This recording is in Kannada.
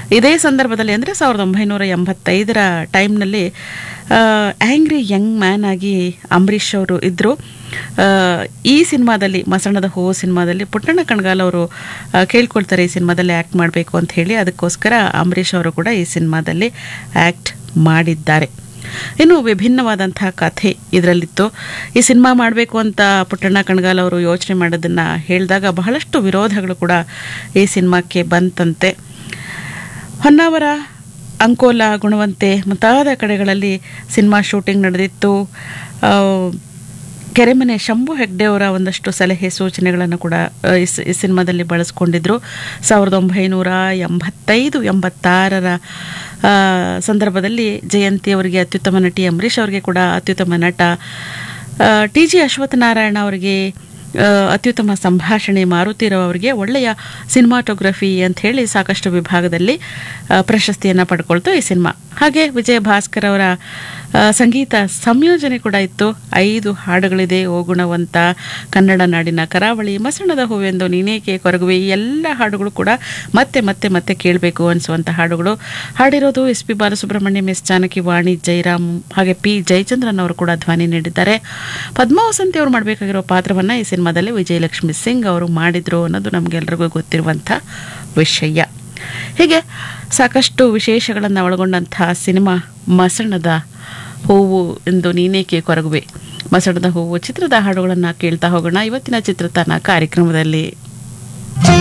ಇದೇ ಸಂದರ್ಭದಲ್ಲಿ ಅಂದರೆ ಸಾವಿರದ ಒಂಬೈನೂರ ಎಂಬತ್ತೈದರ ಟೈಮ್ನಲ್ಲಿ ಆ್ಯಂಗ್ರಿ ಯಂಗ್ ಮ್ಯಾನ್ ಆಗಿ ಅಂಬರೀಷ್ ಅವರು ಇದ್ದರು ಈ ಸಿನಿಮಾದಲ್ಲಿ ಮಸಣದ ಹೂವು ಸಿನಿಮಾದಲ್ಲಿ ಪುಟ್ಟಣ್ಣ ಕಣ್ಗಾಲ್ ಅವರು ಆ, ಕೇಳ್ಕೊಳ್ತಾರೆ ಈ ಸಿನಿಮಾದಲ್ಲಿ ಆ್ಯಕ್ಟ್ ಮಾಡಬೇಕು ಅಂತ ಹೇಳಿ ಅದಕ್ಕೋಸ್ಕರ ಅಂಬರೀಷ್ ಅವರು ಕೂಡ ಈ ಸಿನಿಮಾದಲ್ಲಿ ಆ್ಯಕ್ಟ್ ಮಾಡಿದ್ದಾರೆ ಇನ್ನು ವಿಭಿನ್ನವಾದಂಥ ಕಥೆ ಇದರಲ್ಲಿತ್ತು ಈ ಸಿನಿಮಾ ಮಾಡಬೇಕು ಅಂತ ಪುಟ್ಟಣ್ಣ ಕಣ್ಗಾಲ್ ಅವರು ಯೋಚನೆ ಮಾಡೋದನ್ನು ಹೇಳಿದಾಗ ಬಹಳಷ್ಟು ವಿರೋಧಗಳು ಕೂಡ ಈ ಸಿನಿಮಾಕ್ಕೆ ಬಂತಂತೆ ಹೊನ್ನಾವರ ಅಂಕೋಲ ಗುಣವಂತೆ ಮುಂತಾದ ಕಡೆಗಳಲ್ಲಿ ಸಿನಿಮಾ ಶೂಟಿಂಗ್ ನಡೆದಿತ್ತು ಆ, ಕೆರೆಮನೆ ಶಂಭು ಹೆಗ್ಡೆ ಅವರ ಒಂದಷ್ಟು ಸಲಹೆ ಸೂಚನೆಗಳನ್ನು ಕೂಡ ಆ, ಈ ಸಿ- ಈ ಸಿನಿಮಾದಲ್ಲಿ ಬಳಸ್ಕೊಂಡಿದ್ರು ಸಾವಿರದ ಒಂಬೈನೂರ ಎಂಬತ್ತೈದು ಎಂಬತ್ತಾರರ ಆ, ಸಂದರ್ಭದಲ್ಲಿ ಜಯಂತಿ ಅವರಿಗೆ ಅತ್ಯುತ್ತಮ ನಟಿ ಅಂಬರೀಷ್ ಅವರಿಗೆ ಕೂಡ ಅತ್ಯುತ್ತಮ ನಟ ಟಿ ಜಿ ಅಶ್ವತ್ಥನಾರಾಯಣ ಅವರಿಗೆ ಆ, ಅತ್ಯುತ್ತಮ ಸಂಭಾಷಣೆ ಮಾರುತಿರಾವ್ ಅವರಿಗೆ ಒಳ್ಳೆಯ ಸಿನಿಮಾಟೋಗ್ರಫಿ ಅಂತ ಹೇಳಿ ಸಾಕಷ್ಟು ವಿಭಾಗದಲ್ಲಿ ಆ, ಪ್ರಶಸ್ತಿಯನ್ನು ಪಡ್ಕೊಳ್ತು ಈ ಸಿನಿಮಾ ಹಾಗೆ ವಿಜಯ ಭಾಸ್ಕರ್ ಅವರ ಆ, ಸಂಗೀತ ಸಂಯೋಜನೆ ಕೂಡ ಇತ್ತು ಐದು ಹಾಡುಗಳಿದೆ ಓ ಗುಣವಂತ ಕನ್ನಡ ನಾಡಿನ ಕರಾವಳಿ ಮಸಣದ ಹೂವೆಂದು ನೀನೇಕೆ ಕೊರಗುವೆ ಈ ಎಲ್ಲ ಹಾಡುಗಳು ಕೂಡ ಮತ್ತೆ ಮತ್ತೆ ಮತ್ತೆ ಕೇಳಬೇಕು ಅನಿಸುವಂಥ ಹಾಡುಗಳು ಹಾಡಿರೋದು S P Balasubrahmanyam S Janaki Vani Jairam ಹಾಗೆ ಪಿ ಜಯಚಂದ್ರನ್ ಅವರು ಕೂಡ ಧ್ವನಿ ನೀಡಿದ್ದಾರೆ ಪದ್ಮ ವಸಂತಿ ಅವರು ಮಾಡಬೇಕಾಗಿರೋ ಪಾತ್ರವನ್ನು ಈ ಸಿನಿಮಾದಲ್ಲಿ ವಿಜಯಲಕ್ಷ್ಮಿ ಸಿಂಗ್ ಅವರು ಮಾಡಿದ್ರು ಅನ್ನೋದು ನಮಗೆಲ್ರಿಗೂ ಗೊತ್ತಿರುವಂಥ ವಿಷಯ ಹೀಗೆ ಸಾಕಷ್ಟು ವಿಶೇಷಗಳನ್ನು ಒಳಗೊಂಡಂತಹ ಸಿನಿಮಾ ಮಸಣದ ಹೂವು ಎಂದು ನೀನೇಕೆ ಕೊರಗುವೆ ಮಸಣದ ಹೂವು ಚಿತ್ರದ ಹಾಡುಗಳನ್ನು ಕೇಳ್ತಾ ಹೋಗೋಣ ಇವತ್ತಿನ ಚಿತ್ರತಾಣ ಕಾರ್ಯಕ್ರಮದಲ್ಲಿ